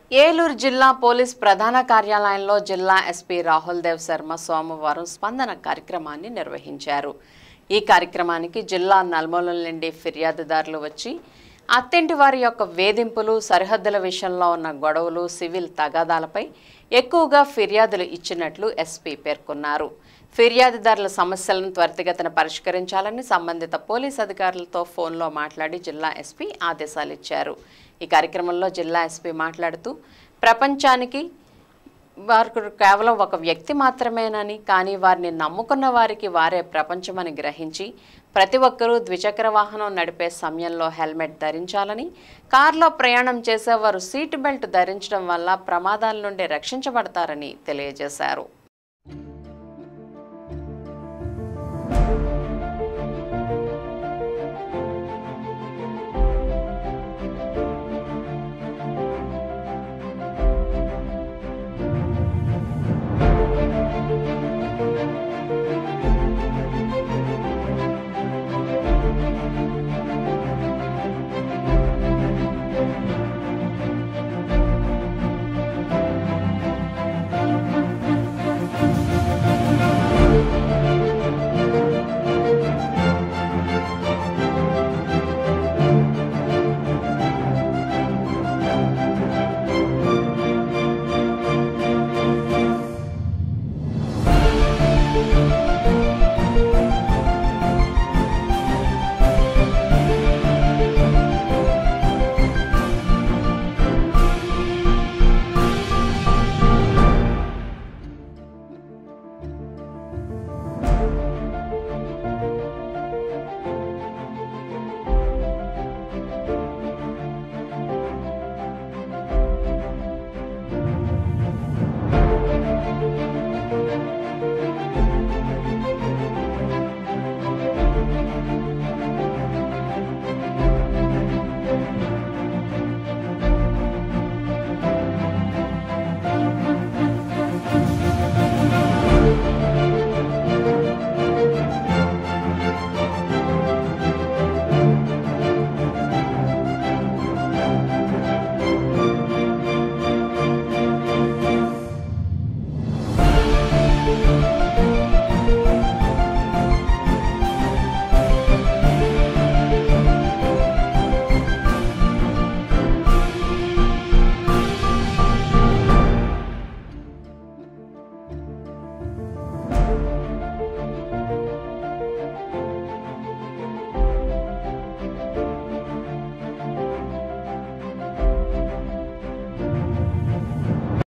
ఏలూరు జిల్లా పోలీస్ ప్రధాన కార్యాలయంలో జిల్లా ఎస్పీ రాహుల్ దేవ్ శర్మ సోమవారం స్పందన కార్యక్రమాన్ని నిర్వహించారు ఈ కార్యక్రమానికి జిల్లా నలుమూలల నుండి ఫిర్యాదుదారులు వచ్చి అత్తింటి వారి యొక్క వేధింపులు సరిహద్దుల విషయంలో ఉన్న గొడవలు సివిల్ తగాదాలపై ఎక్కువగా ఫిర్యాదులు ఇచ్చినట్లు ఎస్పీ పేర్కొన్నారు ఫిర్యాదుదారుల సమస్యలను త్వరితగతిన పరిష్కరించాలని సంబంధిత పోలీస్ అధికారులతో ఫోన్లో మాట్లాడి జిల్లా ఎస్పీ ఆదేశాలు ఇచ్చారు ఈ కార్యక్రమంలో జిల్లా ఎస్పీ మాట్లాడుతూ ప్రపంచానికి వారు కేవలం ఒక వ్యక్తి మాత్రమేనని కానీ వారిని నమ్ముకున్న వారికి వారే ప్రపంచమని గ్రహించి ప్రతి ఒక్కరూ ద్విచక్ర వాహనం నడిపే సమయంలో హెల్మెట్ ధరించాలని కారులో ప్రయాణం చేసేవారు సీట్ బెల్ట్ ధరించడం వల్ల ప్రమాదాల నుండి రక్షించబడతారని తెలియజేశారు